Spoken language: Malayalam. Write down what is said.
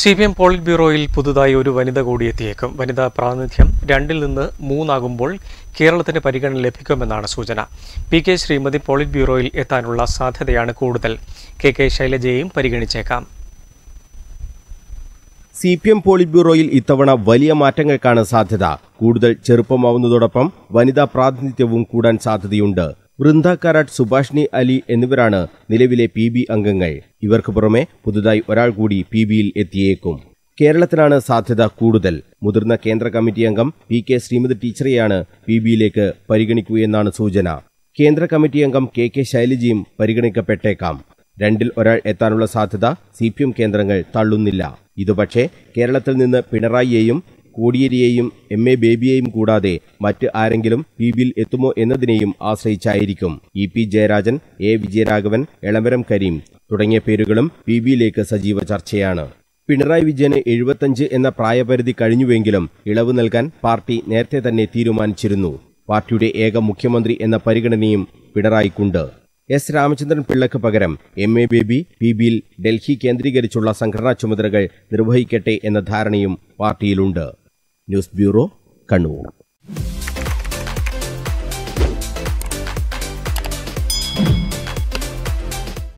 സി പി എം പോളിറ്റ് ബ്യൂറോയിൽ പുതുതായി ഒരു വനിത കൂടി എത്തിയേക്കും വനിതാ പ്രാതിനിധ്യം രണ്ടിൽ നിന്ന് മൂന്നാകുമ്പോൾ കേരളത്തിന് പരിഗണന ലഭിക്കുമെന്നാണ് സൂചന പി കെ ശ്രീമതി പോളിറ്റ് ബ്യൂറോയിൽ എത്താനുള്ള സാധ്യതയാണ് കൂടുതൽ കെ കെ ശൈലജയെയും പരിഗണിച്ചേക്കാം സി പി എം പോളിറ്റ് ബ്യൂറോയിൽ ഇത്തവണ വലിയ മാറ്റങ്ങൾക്കാണ് സാധ്യത കൂടുതൽ ചെറുപ്പമാവുന്നതോടൊപ്പം വനിതാ പ്രാതിനിധ്യവും കൂടാൻ സാധ്യതയുണ്ട് വൃന്ദ കാരാട്ട് സുഭാഷ്നി അലി എന്നിവരാണ് നിലവിലെ പി ബി അംഗങ്ങൾ ഇവർക്ക് പുറമെ പുതുതായി ഒരാൾ കൂടി പി ബിയിൽ എത്തിയേക്കും കേരളത്തിലാണ് സാധ്യത കൂടുതൽ മുതിർന്ന കേന്ദ്ര കമ്മിറ്റി അംഗം പി കെ ശ്രീമതി ടീച്ചറെയാണ് പി ബിയിലേക്ക് പരിഗണിക്കുകയെന്നാണ് സൂചന കേന്ദ്ര കമ്മിറ്റി അംഗം കെ കെ ശൈലജയും പരിഗണിക്കപ്പെട്ടേക്കാം രണ്ടിൽ ഒരാൾ എത്താനുള്ള സാധ്യത സി പി എം കേന്ദ്രങ്ങൾ തള്ളുന്നില്ല ഇതുപക്ഷേ കേരളത്തിൽ നിന്ന് പിണറായിയെയും കോടിയേരിയെയും എം എ ബേബിയെയും കൂടാതെ മറ്റ് ആരെങ്കിലും പി ബിയിൽ എത്തുമോ എന്നതിനെയും ആശ്രയിച്ചായിരിക്കും E P Jayarajan A Vijayaraghavan Elamaram Kareem തുടങ്ങിയ പേരുകളും പി ബിയിലേക്ക് സജീവ ചർച്ചയാണ് പിണറായി വിജയന് എഴുപത്തഞ്ച് എന്ന പ്രായപരിധി കഴിഞ്ഞുവെങ്കിലും ഇളവ് നൽകാൻ പാർട്ടി നേരത്തെ തന്നെ തീരുമാനിച്ചിരുന്നു പാർട്ടിയുടെ ഏക മുഖ്യമന്ത്രി എന്ന പരിഗണനയും പിണറായിക്കുണ്ട് എസ് രാമചന്ദ്രൻ പിള്ളക്ക് പകരം എം എ ബേബി പി ബിയിൽ ഡൽഹി കേന്ദ്രീകരിച്ചുള്ള സംഘടനാ ചുമതലകൾ നിർവഹിക്കട്ടെ എന്ന ധാരണയും പാർട്ടിയിലുണ്ട് ന്യൂസ് ബ്യൂറോ കണ്ണൂർ